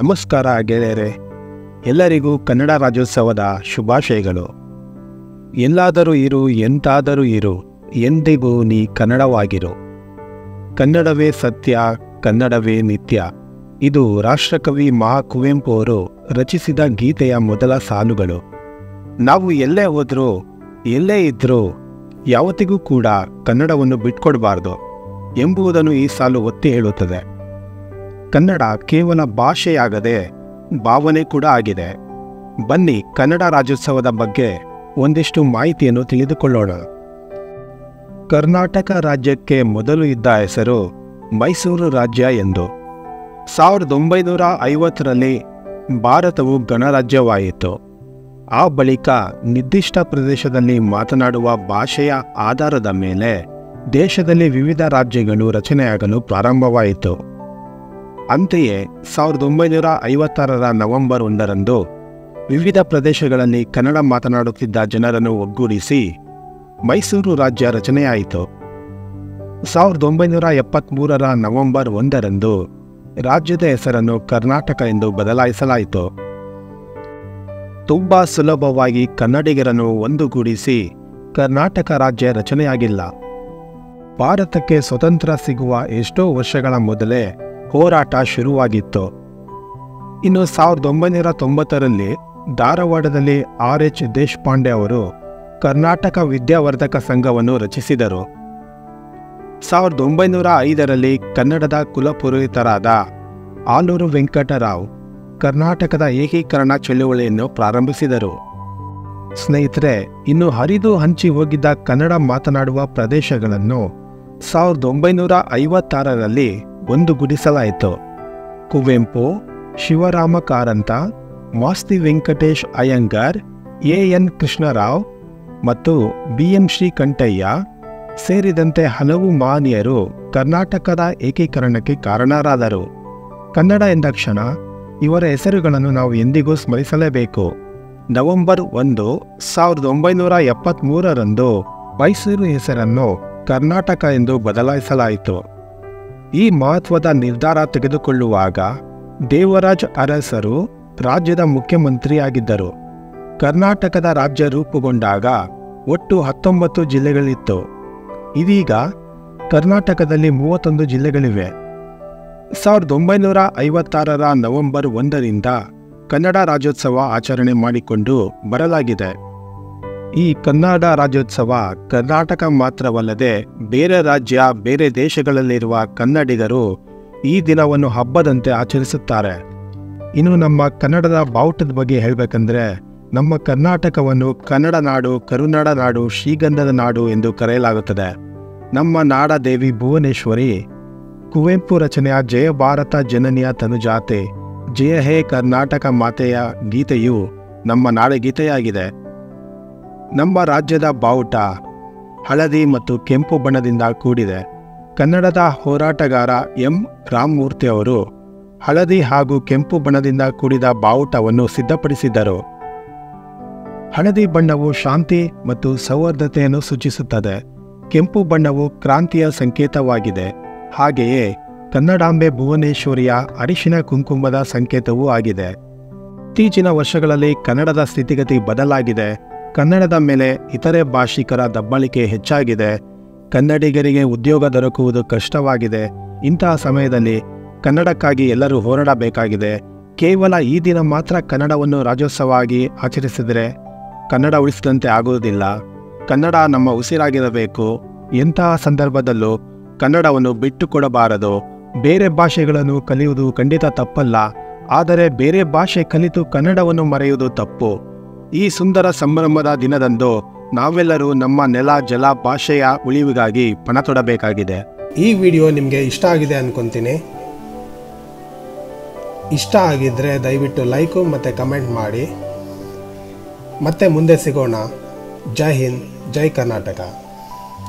ನಮಸ್ಕಾರ ಗೆಳೆಯರೆ ಎಲ್ಲರಿಗೂ ಕನ್ನಡ ರಾಜ್ಯೋತ್ಸವದ ಶುಭಾಶಯಗಳು ಎಲ್ಲಾದರೂ ಇರು ಎಂತಾದರೂ ಇರು ಎಂದಿಗೂ ನೀ ಕನ್ನಡವಾಗಿರು ಕನ್ನಡವೇ ಸತ್ಯ ಕನ್ನಡವೇ ನಿತ್ಯ ಇದು ರಾಷ್ಟ್ರಕವಿ ಮಹಾ ಕುವೆಂಪು ಅವರು ರಚಿಸಿದ ಗೀತೆಯ ಮೊದಲ ಸಾಲುಗಳು ನಾವು ಎಲ್ಲೇ ಹೋದ್ರೂ ಎಲ್ಲೇ ಇದ್ರೂ ಯಾವತ್ತಿಗೂ ಕೂಡ ಕನ್ನಡವನ್ನು ಬಿಟ್ಕೊಡ್ಬಾರ್ದು ಎಂಬುದನ್ನು ಈ ಸಾಲು ಒತ್ತಿ ಹೇಳುತ್ತದೆ ಕನ್ನಡ ಕೇವಲ ಭಾಷೆಯಾಗದೆ ಭಾವನೆ ಕೂಡ ಆಗಿದೆ ಬನ್ನಿ ಕನ್ನಡ ರಾಜ್ಯೋತ್ಸವದ ಬಗ್ಗೆ ಒಂದಿಷ್ಟು ಮಾಹಿತಿಯನ್ನು ತಿಳಿದುಕೊಳ್ಳೋಣ ಕರ್ನಾಟಕ ರಾಜ್ಯಕ್ಕೆ ಮೊದಲು ಇದ್ದ ಹೆಸರು ಮೈಸೂರು ರಾಜ್ಯ ಎಂದು ಸಾವಿರದ ಒಂಬೈನೂರ ಐವತ್ತರಲ್ಲಿ ಭಾರತವು ಗಣರಾಜ್ಯವಾಯಿತು ಆ ಬಳಿಕ ನಿರ್ದಿಷ್ಟ ಪ್ರದೇಶದಲ್ಲಿ ಮಾತನಾಡುವ ಭಾಷೆಯ ಆಧಾರದ ಮೇಲೆ ದೇಶದಲ್ಲಿ ವಿವಿಧ ರಾಜ್ಯಗಳು ರಚನೆಯಾಗಲು ಪ್ರಾರಂಭವಾಯಿತು ಅಂತೆಯೇ ಸಾವಿರದ ಒಂಬೈನೂರ ಐವತ್ತಾರರ ನವೆಂಬರ್ ಒಂದರಂದು ವಿವಿಧ ಪ್ರದೇಶಗಳಲ್ಲಿ ಕನ್ನಡ ಮಾತನಾಡುತ್ತಿದ್ದ ಜನರನ್ನು ಒಗ್ಗೂಡಿಸಿ ಮೈಸೂರು ರಾಜ್ಯ ರಚನೆಯಾಯಿತು ಸಾವಿರದ ಒಂಬೈನೂರ ಎಪ್ಪತ್ತ್ಮೂರರ ನವೆಂಬರ್ ಒಂದರಂದು ರಾಜ್ಯದ ಹೆಸರನ್ನು ಕರ್ನಾಟಕ ಎಂದು ಬದಲಾಯಿಸಲಾಯಿತು ತುಂಬ ಸುಲಭವಾಗಿ ಕನ್ನಡಿಗರನ್ನು ಒಂದುಗೂಡಿಸಿ ಕರ್ನಾಟಕ ರಾಜ್ಯ ರಚನೆಯಾಗಿಲ್ಲ ಭಾರತಕ್ಕೆ ಸ್ವತಂತ್ರ ಸಿಗುವ ಎಷ್ಟೋ ವರ್ಷಗಳ ಮೊದಲೇ ಹೋರಾಟ ಶುರುವಾಗಿತ್ತು ಇನ್ನು ಸಾವಿರದ ಒಂಬೈನೂರ ತೊಂಬತ್ತರಲ್ಲಿ ಧಾರವಾಡದಲ್ಲಿ ಆರ್ ಎಚ್ ದೇಶಪಾಂಡೆ ಅವರು ಕರ್ನಾಟಕ ವಿದ್ಯಾವರ್ಧಕ ಸಂಘವನ್ನು ರಚಿಸಿದರು ಸಾವಿರದ ಒಂಬೈನೂರ ಐದರಲ್ಲಿ ಕನ್ನಡದ ಕುಲಪುರೋಹಿತರಾದ ಆಲೂರು ವೆಂಕಟರಾವ್ ಕರ್ನಾಟಕದ ಏಕೀಕರಣ ಚಳುವಳಿಯನ್ನು ಪ್ರಾರಂಭಿಸಿದರು ಸ್ನೇಹಿತರೆ ಇನ್ನು ಹರಿದು ಹಂಚಿ ಹೋಗಿದ್ದ ಕನ್ನಡ ಮಾತನಾಡುವ ಪ್ರದೇಶಗಳನ್ನು ಸಾವಿರದ ಒಂಬೈನೂರ ಐವತ್ತಾರರಲ್ಲಿ ಒಂದುಗೂಡಿಸಲಾಯಿತು ಕುವೆಂಪು ಶಿವರಾಮ ಕಾರಂತ ಮಾಸ್ತಿ ವೆಂಕಟೇಶ್ ಅಯ್ಯಂಗಾರ್ ಎ ಎನ್ ಕೃಷ್ಣರಾವ್ ಮತ್ತು ಬಿ ಎಂ ಶ್ರೀಕಂಠಯ್ಯ ಸೇರಿದಂತೆ ಹಲವು ಮಹನೀಯರು ಕರ್ನಾಟಕದ ಏಕೀಕರಣಕ್ಕೆ ಕಾರಣರಾದರು ಕನ್ನಡ ಎಂದಾಕ್ಷಣ ಇವರ ಹೆಸರುಗಳನ್ನು ನಾವು ಎಂದಿಗೂ ಸ್ಮರಿಸಲೇಬೇಕು ನವೆಂಬರ್ ಒಂದು ಸಾವಿರದ ಒಂಬೈನೂರ ಎಪ್ಪತ್ತ್ಮೂರರಂದು ಮೈಸೂರು ಹೆಸರನ್ನು ಕರ್ನಾಟಕ ಎಂದು ಬದಲಾಯಿಸಲಾಯಿತು ಈ ಮಹತ್ವದ ನಿರ್ಧಾರ ತೆಗೆದುಕೊಳ್ಳುವಾಗ ದೇವರಾಜ್ ಅರಸರು ರಾಜ್ಯದ ಮುಖ್ಯಮಂತ್ರಿಯಾಗಿದ್ದರು ಕರ್ನಾಟಕದ ರಾಜ್ಯ ರೂಪುಗೊಂಡಾಗ ಒಟ್ಟು ಹತ್ತೊಂಬತ್ತು ಜಿಲ್ಲೆಗಳಿತ್ತು ಇದೀಗ ಕರ್ನಾಟಕದಲ್ಲಿ ಮೂವತ್ತೊಂದು ಜಿಲ್ಲೆಗಳಿವೆ ಸಾವಿರದ ಒಂಬೈನೂರ ಐವತ್ತಾರರ ನವೆಂಬರ್ ಒಂದರಿಂದ ಕನ್ನಡ ರಾಜ್ಯೋತ್ಸವ ಆಚರಣೆ ಮಾಡಿಕೊಂಡು ಬರಲಾಗಿದೆ ಈ ಕನ್ನಡ ರಾಜ್ಯೋತ್ಸವ ಕರ್ನಾಟಕ ಮಾತ್ರವಲ್ಲದೆ ಬೇರೆ ರಾಜ್ಯ ಬೇರೆ ದೇಶಗಳಲ್ಲಿರುವ ಕನ್ನಡಿಗರು ಈ ದಿನವನ್ನು ಹಬ್ಬದಂತೆ ಆಚರಿಸುತ್ತಾರೆ ಇನ್ನು ನಮ್ಮ ಕನ್ನಡದ ಬಾವುಟದ ಬಗ್ಗೆ ಹೇಳಬೇಕಂದ್ರೆ ನಮ್ಮ ಕರ್ನಾಟಕವನ್ನು ಕನ್ನಡ ನಾಡು ಕರುನಾಡ ನಾಡು ಶ್ರೀಗಂಧದ ನಾಡು ಎಂದು ಕರೆಯಲಾಗುತ್ತದೆ ನಮ್ಮ ನಾಡ ದೇವಿ ಭುವನೇಶ್ವರಿ ಕುವೆಂಪು ರಚನೆಯ ಜಯ ಭಾರತ ಜನನಿಯ ತನುಜಾತೆ ಜಯ ಹೇ ಕರ್ನಾಟಕ ಮಾತೆಯ ಗೀತೆಯು ನಮ್ಮ ನಾಡಗೀತೆಯಾಗಿದೆ ನಮ್ಮ ರಾಜ್ಯದ ಬಾವುಟ ಹಳದಿ ಮತ್ತು ಕೆಂಪು ಬಣ್ಣದಿಂದ ಕೂಡಿದೆ ಕನ್ನಡದ ಹೋರಾಟಗಾರ ಎಂ ರಾಮಮೂರ್ತಿ ಅವರು ಹಳದಿ ಹಾಗೂ ಕೆಂಪು ಬಣ್ಣದಿಂದ ಕೂಡಿದ ಬಾವುಟವನ್ನು ಸಿದ್ಧಪಡಿಸಿದ್ದರು ಹಳದಿ ಬಣ್ಣವು ಶಾಂತಿ ಮತ್ತು ಸೌಹಾರ್ದತೆಯನ್ನು ಸೂಚಿಸುತ್ತದೆ ಕೆಂಪು ಬಣ್ಣವು ಕ್ರಾಂತಿಯ ಸಂಕೇತವಾಗಿದೆ ಹಾಗೆಯೇ ಕನ್ನಡಾಂಬೆ ಭುವನೇಶ್ವರಿಯ ಅರಿಶಿನ ಕುಂಕುಮದ ಸಂಕೇತವೂ ಆಗಿದೆ ಇತ್ತೀಚಿನ ವರ್ಷಗಳಲ್ಲಿ ಕನ್ನಡದ ಸ್ಥಿತಿಗತಿ ಬದಲಾಗಿದೆ ಕನ್ನಡದ ಮೇಲೆ ಇತರೆ ಭಾಷಿಕರ ದಬ್ಬಾಳಿಕೆ ಹೆಚ್ಚಾಗಿದೆ ಕನ್ನಡಿಗರಿಗೆ ಉದ್ಯೋಗ ದೊರಕುವುದು ಕಷ್ಟವಾಗಿದೆ ಇಂತಹ ಸಮಯದಲ್ಲಿ ಕನ್ನಡಕ್ಕಾಗಿ ಎಲ್ಲರೂ ಹೋರಾಡಬೇಕಾಗಿದೆ ಕೇವಲ ಈ ದಿನ ಮಾತ್ರ ಕನ್ನಡವನ್ನು ರಾಜ್ಯೋತ್ಸವ ಆಗಿ ಆಚರಿಸಿದರೆ ಕನ್ನಡ ಉಳಿಸಿದಂತೆ ಆಗುವುದಿಲ್ಲ ಕನ್ನಡ ನಮ್ಮ ಉಸಿರಾಗಿರಬೇಕು ಎಂತಹ ಸಂದರ್ಭದಲ್ಲೂ ಕನ್ನಡವನ್ನು ಬಿಟ್ಟುಕೊಡಬಾರದು ಬೇರೆ ಭಾಷೆಗಳನ್ನು ಕಲಿಯುವುದು ಖಂಡಿತ ತಪ್ಪಲ್ಲ ಆದರೆ ಬೇರೆ ಭಾಷೆ ಕಲಿತು ಕನ್ನಡವನ್ನು ಮರೆಯುವುದು ತಪ್ಪು ಈ ಸುಂದರ ಸಂಭ್ರಮದ ದಿನದಂದು ನಾವೆಲ್ಲರೂ ನಮ್ಮ ನೆಲ ಜಲ ಭಾಷೆಯ ಉಳಿವಿಗಾಗಿ ಪಣ ತೊಡಬೇಕಾಗಿದೆ ಈ ವಿಡಿಯೋ ನಿಮಗೆ ಇಷ್ಟ ಆಗಿದೆ ಅನ್ಕೊಂತೀನಿ ಇಷ್ಟ ಆಗಿದ್ದರೆ ದಯವಿಟ್ಟು ಲೈಕು ಮತ್ತು ಕಮೆಂಟ್ ಮಾಡಿ ಮತ್ತೆ ಮುಂದೆ ಸಿಗೋಣ ಜೈ ಹಿಂದ್ ಜೈ ಕರ್ನಾಟಕ